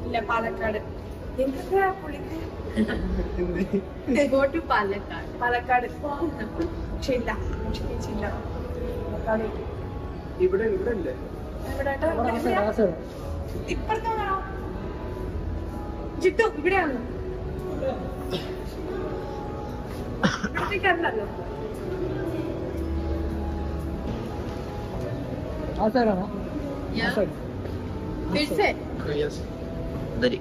ഇല്ല പാലക്കാട് എന്തൊക്കെയാ പുള്ളിക്ക് Go to Palakkad. പാലക്കാട് പക്ഷെ ഇല്ല ക്ഷമിച്ചില്ല പാലക്കാട് ഇവിടെ ഇവിടെ ഇല്ലേ ഇവിടെ ഇപ്പഴത്തെ വേണോ ജിത്തു ഇവിടെയാണ് ഇവിടത്തേക്കാരനല്ലോ ആ സൈഡാണോ Yeah. फिर से യെസ് ദരി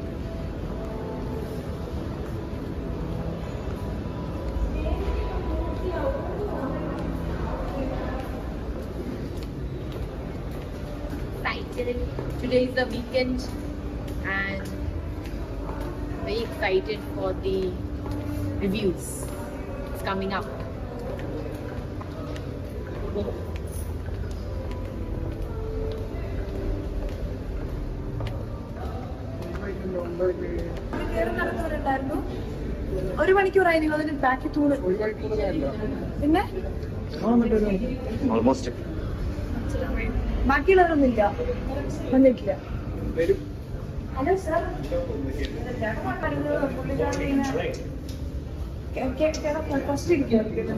excited. Today is the weekend and very excited for the reviews. It's coming up. കേറി നടന്നവരുണ്ടായിരുന്നു ഒരു മണിക്കൂറായി നിങ്ങൾ അതിന് ബാക്കി തൂണ് പിന്നെ ഓൾമോസ്റ്റ് ബാക്കിയുള്ളവരൊന്നും ഇല്ല വന്നിട്ടില്ല വരും ഹലോ സാർ ഫസ്റ്റ് ഇരിക്കും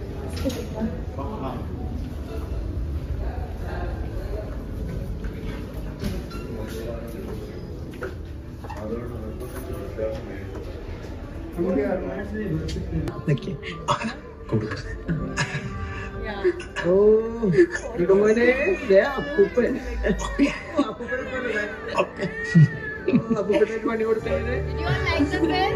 ഓ ഇടുമോനെ ദേ അപ്പൂപ്പൻ അപ്പൂപ്പനെ പോലെ അപ്പൂപ്പനെ പണി കൊടുത്തതിന് Did you all like the film?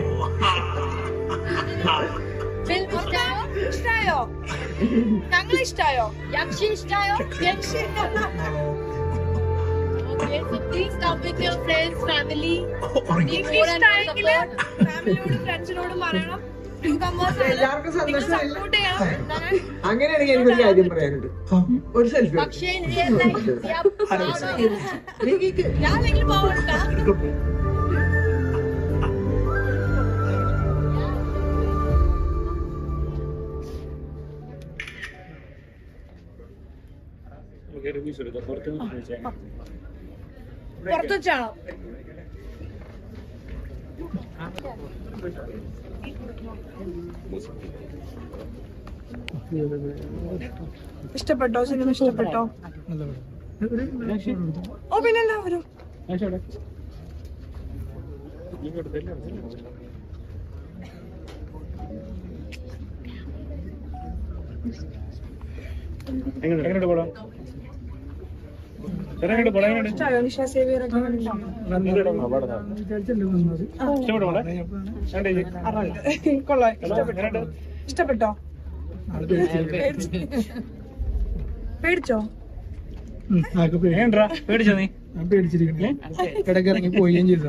Film ഇഷ്ടായോ? ഇഷ്ടായോ ഞങ്ങൾ ഇഷ്ടായോ യക്ഷി ഇഷ്ടായോ? യക്ഷി. Okay, so please come with your friends, family. Need more and more ഇഷ്ടായെങ്കിൽ support. ഫാമിലിയോടും ഫ്രണ്ട്സിനോടും പറയണം കമ്മേഴ്സ് എല്ലാവർക്കും സന്തോഷമല്ല സപ്പോർട്ട് ചെയ്യണം എന്താണ് അങ്ങനെയാണെങ്കിൽ എനിക്കൊരു കാര്യം പറയാനുണ്ട് ഒരു സെൽഫി പക്ഷേ in real life, yeah, ഞാൻ അല്ലെങ്കിൽ പോകണ്ട പുറത്ത് വെച്ചാണോ ഇഷ്ടപ്പെട്ടോ സിനിമ ഇഷ്ടപ്പെട്ടോ ഓ പിന്നെ എല്ലാവരും എങ്ങനെയുണ്ട് പടം എങ്ങനെയുണ്ട് പടം എങ്ങനെയുണ്ട് ഇഷ്ടമായോ നിഷ സേവിയർ ഒക്കെ ഇഷ്ടപ്പെട്ടോ പടം എങ്ങനെയുണ്ട് കൊള്ളാം എങ്ങനെയുണ്ട് ഇഷ്ടപ്പെട്ടോ പേടിച്ചോ എങ്ങനെയുണ്ടാ പേടിച്ചോ നീ ഞാൻ പേടിച്ചിരിക്കണേ ഇടയ്ക്ക് ഇറങ്ങി പോവുകയും ചെയ്തു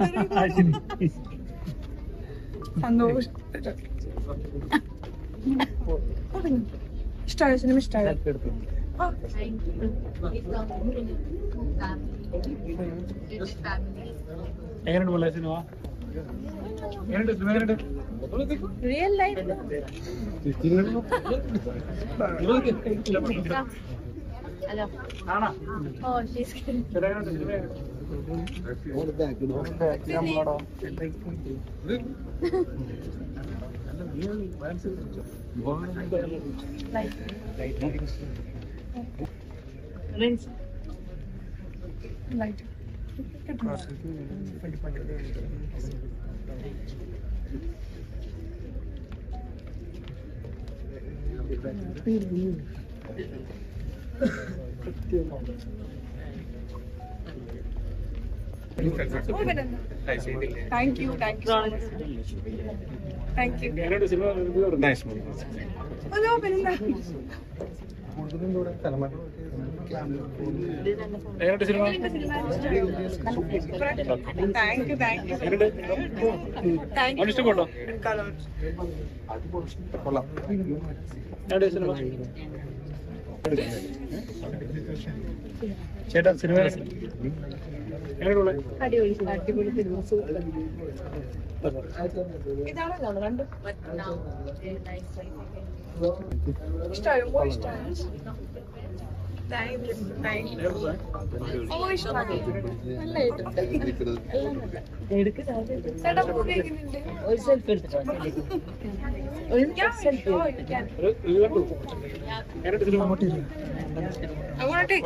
സന്തോഷം ഇഷ്ടമായോ സിനിമ ഇഷ്ടമായോ ആ, family. എങ്ങനെയുണ്ട് പിള്ളേ സിനിമ എങ്ങനെയുണ്ട് സിനിമ എങ്ങനെയുണ്ട് Real life. Hello. ആണോ Oh, she's എങ്ങനെയുണ്ട് സിനിമ light. കിട്ടുമോ? ഓ, പിന്നെന്താ? Thank you, thank you so much. Thank you. എങ്ങനെയുണ്ട് സിനിമ അയ്യോ, പിന്നെന്താ? എങ്ങനെയുണ്ട് സിനിമ Thank you, thank you. എങ്ങനെയുണ്ട് Thank you. അവന് ഇഷ്ടപ്പെട്ടോ Color. എങ്ങനെയുണ്ട് സിനിമ ചേട്ടാ സിനിമ എങ്ങനെയുള്ള ഇതാണല്ലോ രണ്ടും But now, very nice. ഇഷ്ടമായോ മോൾ ഇഷ്ടമായോ താങ്ക് യു താങ്ക് യു ഓ ഇഷ്ടമായി നല്ലതായിട്ടുണ്ട് ചേട്ടാ മൂവി എങ്ങനെയുണ്ട് ഒരു സെൽഫി എടുത്തിട്ടുണ്ട് ഞാൻ ഓ, എടുക്കാൻ. അങ്ങോട്ട്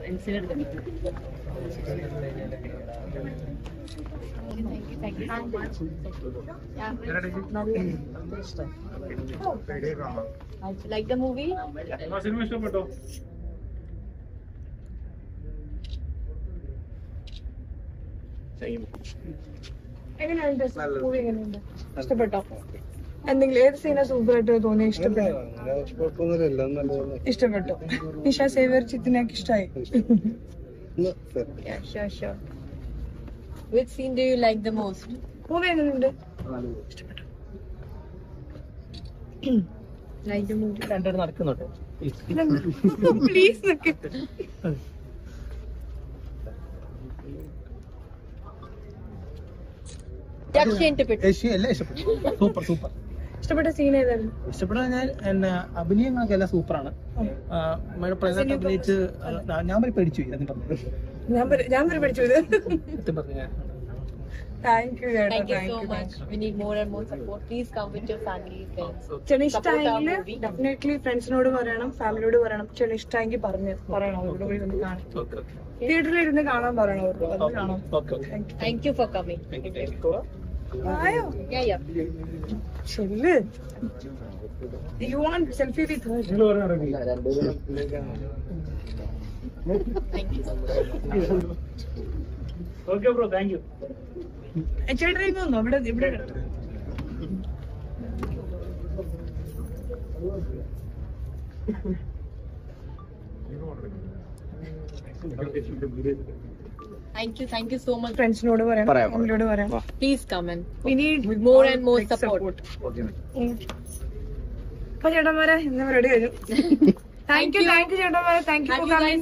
Thank you so much. Yeah. Like the movie? സിനിമ ഇഷ്ടപ്പെട്ടോ എങ്ങനെയുണ്ട് മൂവി എങ്ങനെയുണ്ട് ഇഷ്ടപ്പെട്ടോ എന്തെങ്കിലും ഏത് സീനാ സൂപ്പർ ആയിട്ട് തോന്നി ഇഷ്ടപ്പെട്ടു ഇഷ്ടപ്പെട്ടു നിഷ സേവർ ചിത്തിനൊക്കെ ഇഷ്ടമായി Yeah, sure, sure. Which scene do you like the most? Movie എങ്ങനെയുണ്ട് Like the movie? രണ്ടുപേരും നടക്കുന്നുണ്ട് പ്ലീസ് നിക്ക് Yakshi interpret. ഏഷ്യ എല്ലാം ഇഷ്ടപ്പെട്ടു സൂപ്പർ സൂപ്പർ ഇഷ്ടപ്പെട്ട സീൻ ഏതായിരുന്നു ഇഷ്ടപ്പെട്ട ഞാൻ എന്നെ അഭിനയങ്ങളൊക്കെ എല്ലാം സൂപ്പറാണ് പ്രസന്റ് അഭിനയിച്ച് ആ, ഞാൻ- ഞാൻ വരെ പേടിച്ചു പോയി സത്യം പറഞ്ഞു ഞാൻ പരി- ഞാൻ വരെ പഠിച്ചു സത്യം പറഞ്ഞു ഞാൻ താങ്ക് യു ചേട്ടാ Thank you thank so you much. We need more and more support. Please come with your family, friends. ചെണി Support our ഇഷ്ടമായെങ്കിൽ movie. ഡെഫിനറ്റ്ലി ഫ്രണ്ട്സിനോട് പറയണം ഫാമിലിയോട് പറയണം ചെണി ഇഷ്ടമായെങ്കിൽ പറഞ്ഞ് പറയണം അവരോട് പോയി ഒന്ന് കാണാൻ ഓക്കെ ഓക്കെ തിയേറ്ററിൽ ഇരുന്ന് കാണാൻ പറയണം അവരോട് വന്ന് കാണാം okay okay Thank you for coming. Thank you thank you ആയോ Yeah, yeah. ചെല്ല് you want selfie with her നിങ്ങൾ പറഞ്ഞ Thank you. Okay bro thank you ചേട്ടൻ ഇങ്ങ് വന്നോ ഇവിടെ ഇവിടെ Thank you. Thank you so much. ഫ്രണ്ട്സിനോട് പറയണം ഫാമിലിയോട് പറയണം Please come and we need more and more support. അപ്പൊ ചേട്ടന്മാരെ ഇന്ന് റെഡി വരും താങ്ക് യു താങ്ക് യു ചേട്ടന്മാരെ thank you Have for you coming guys